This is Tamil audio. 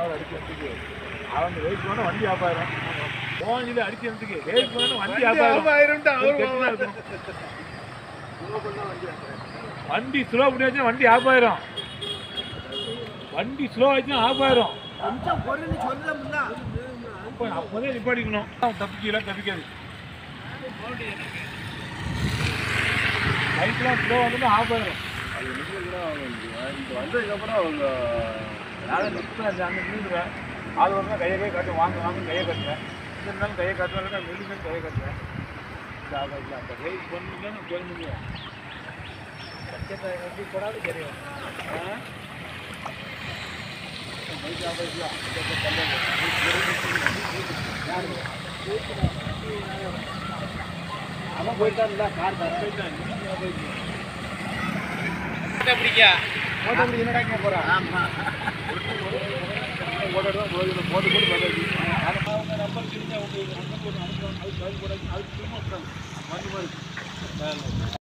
கார் அடிக்கிறதுக்கு அவங்க வெயிட் பண்ண வண்டி ஆப்பாயிரம் போனில் அடிக்கிறதுக்கு வெயிட் பண்ண வண்டி ஆப்பாயிரம் வண்டி ஸ்லோ பண்ணி வச்சா வண்டி ஆப்பாயிரம் வண்டி ஸ்லோ ஆச்சுன்னா ஆப்பாயிரம் கொஞ்சம் பொருள்னு சொல்லமுன்னா அப்போ அப்போதே நிப்பாடிக்கணும் தப்பிக்கலாம் தப்பிக்காது லைட்லாம் ஸ்லோ வந்து ஆப்பாயிரம் அது இங்கே வந்ததுக்கப்புறம் அவங்க நான் நிற்பேன் அங்கே நின்றுடுவேன் ஆள் வரணும் கையை கை காட்டு வாங்க வாங்க கையை கட்டுறேன் இந்த நாள் கையை காட்டுவேன் வெளியே கையை கட்டுறேன் அப்போ வெயிட் பண்ணுங்க நான் போய் முடியும் எப்படி போனாலும் தெரியும் அவன் போயிட்டான்ல கார் போயிட்டான் பிடிக்க போட்டோ பிடிக்க என்னடா கேட்க போறான் ஆமா போட்டு போட்டு போட்டு போட்டு அவங்க நம்பர் தெரிஞ்சு அவங்க அங்கே போட்டு அனுப்புறாங்க அது போடாது அது திரும்ப வந்து மாதிரி